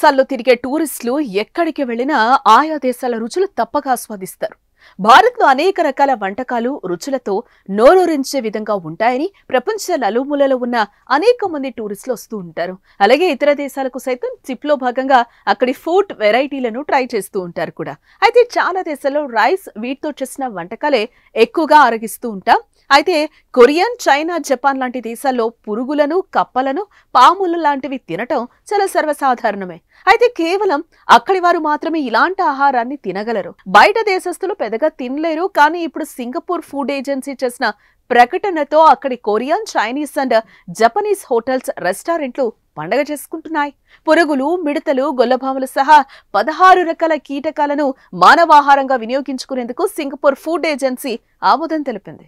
దేశాల్లో తిరిగే టూరిస్టులు ఎక్కడికి వెళ్ళినా ఆయా దేశాల రుచులు తప్పక ఆస్వాదిస్తారు భారత్లో అనేక రకాల వంటకాలు రుచులతో నోరూరించే విధంగా ఉంటాయని ప్రపంచ నలుమూలలో ఉన్న అనేక మంది టూరిస్టులు వస్తూ ఉంటారు అలాగే ఇతర దేశాలకు సైతం ట్రిప్ లో భాగంగా అక్కడి ఫుడ్ వెరైటీలను ట్రై చేస్తూ ఉంటారు కూడా అయితే చాలా దేశాల్లో రైస్ వీటితో చేసిన వంటకాలే ఎక్కువగా ఆరగిస్తూ ఉంటాం అయితే కొరియన్ చైనా జపాన్ లాంటి దేశాల్లో పురుగులను కప్పలను పాములు లాంటివి తినటం చాలా సర్వసాధారణమే అయితే కేవలం అక్కడి వారు మాత్రమే ఇలాంటి ఆహారాన్ని తినగలరు బయట దేశస్తులు పెద్దగా తినలేరు కానీ ఇప్పుడు సింగపూర్ ఫుడ్ ఏజెన్సీ చేసిన ప్రకటనతో అక్కడి Korean Chinese and Japanese hotels రెస్టారెంట్లు పండగ చేసుకుంటున్నాయి పురుగులు మిడతలు గొల్లభాములు సహా పదహారు రకాల కీటకాలను మానవాహారంగా వినియోగించుకునేందుకు సింగపూర్ ఫుడ్ ఏజెన్సీ ఆమోదం తెలిపింది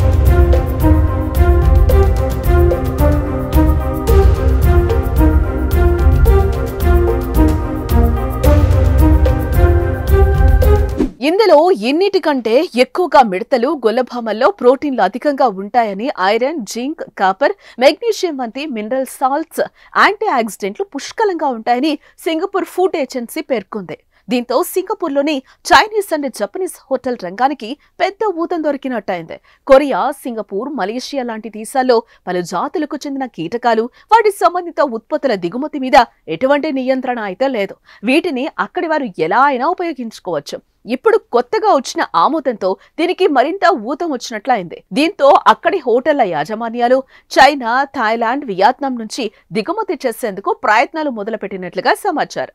ఇందులో ఎన్నిటికంటే ఎక్కువగా మిడతలు గొల్లభామల్లో ప్రోటీన్లు అధికంగా ఉంటాయని ఐరన్ జింక్ కాపర్ మెగ్నీషియం వంటి మినరల్ సాల్ట్స్ యాంటీ ఆక్సిడెంట్లు పుష్కలంగా ఉంటాయని సింగపూర్ ఫుడ్ ఏజెన్సీ పేర్కొంది దీంతో సింగపూర్లోని చైనీస్ అండ్ జపనీస్ హోటల్ రంగానికి పెద్ద ఊతం దొరికినట్టయింది కొరియా సింగపూర్ మలేషియా లాంటి దేశాల్లో పలు జాతులకు చెందిన కీటకాలు వాటి సంబంధిత ఉత్పత్తుల దిగుమతి మీద ఎటువంటి నియంత్రణ అయితే లేదు వీటిని అక్కడి వారు ఎలా అయినా ఉపయోగించుకోవచ్చు ఇప్పుడు కొత్తగా వచ్చిన ఆమోదంతో దీనికి మరింత ఊతం వచ్చినట్లయింది దీంతో అక్కడి హోటళ్ల యాజమాన్యాలు చైనా థాయిలాండ్ వియత్నాం నుంచి దిగుమతి చేసేందుకు ప్రయత్నాలు మొదలుపెట్టినట్లుగా సమాచారం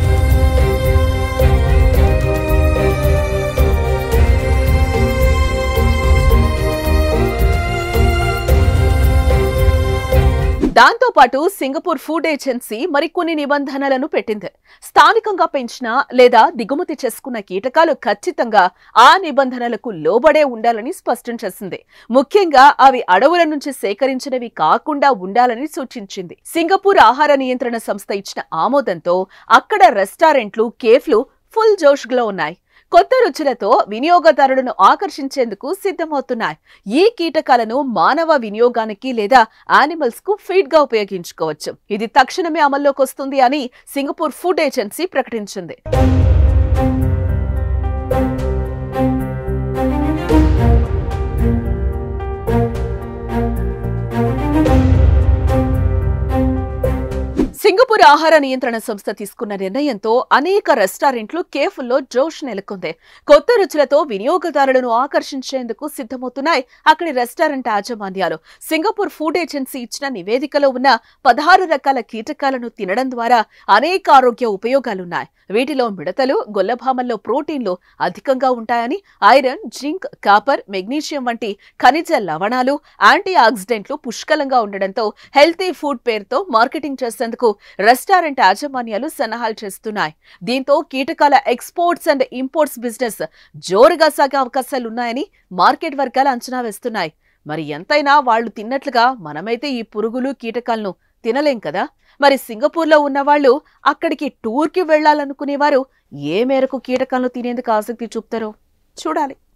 దాంతో పాటు సింగపూర్ ఫుడ్ ఏజెన్సీ మరికొన్ని నిబంధనలను పెట్టింది స్థానికంగా పెంచిన లేదా దిగుమతి చేసుకున్న కీటకాలు ఖచ్చితంగా ఆ నిబంధనలకు లోబడే ఉండాలని స్పష్టం చేసింది ముఖ్యంగా అవి అడవుల నుంచి సేకరించినవి కాకుండా ఉండాలని సూచించింది సింగపూర్ ఆహార నియంత్రణ సంస్థ ఇచ్చిన ఆమోదంతో అక్కడ రెస్టారెంట్లు కేఫ్లు ఫుల్ జోష్లో ఉన్నాయి కొత్త రుచులతో వినియోగదారులను ఆకర్షించేందుకు సిద్ధమవుతున్నాయి ఈ కీటకాలను మానవ వినియోగానికి లేదా యానిమల్స్ కు ఫీడ్ గా ఉపయోగించుకోవచ్చు ఇది తక్షణమే అమల్లోకి వస్తుంది అని సింగపూర్ ఫుడ్ ఏజెన్సీ ప్రకటించింది సింగపూర్ ఆహార నియంత్రణ సంస్థ తీసుకున్న నిర్ణయంతో అనేక రెస్టారెంట్లు కేఫ్ల్లో జోష్ నెలకొంది కొత్త రుచులతో వినియోగదారులను ఆకర్షించేందుకు సిద్ధమవుతున్నాయి అక్కడి రెస్టారెంట్ యాజమాన్యాలు సింగపూర్ ఫుడ్ ఏజెన్సీ ఇచ్చిన నివేదికలో ఉన్న పదహారు రకాల కీటకాలను తినడం ద్వారా అనేక ఆరోగ్య ఉపయోగాలున్నాయి వీటిలో మిడతలు గొల్లభామల్లో ప్రోటీన్లు అధికంగా ఉంటాయని ఐరన్ జింక్ కాపర్ మెగ్నీషియం వంటి ఖనిజ లవణాలు యాంటీ ఆక్సిడెంట్లు పుష్కలంగా ఉండడంతో హెల్తీ ఫుడ్ పేరుతో మార్కెటింగ్ చేసేందుకు రెస్టారెంట్ యాజమాన్యాలు సన్నాహాలు చేస్తున్నాయి దీంతో కీటకాల ఎక్స్పోర్ట్స్ అండ్ ఇంపోర్ట్స్ బిజినెస్ జోరుగా సాగే అవకాశాలున్నాయని మార్కెట్ వర్గాలు అంచనా వేస్తున్నాయి మరి ఎంతైనా వాళ్ళు తిన్నట్లుగా మనమైతే ఈ పురుగులు కీటకాలను తినలేం కదా మరి సింగపూర్లో ఉన్నవాళ్ళు అక్కడికి టూర్కి వెళ్లాలనుకునేవారు ఏ మేరకు కీటకాలను తినేందుకు ఆసక్తి చూపుతారో చూడాలి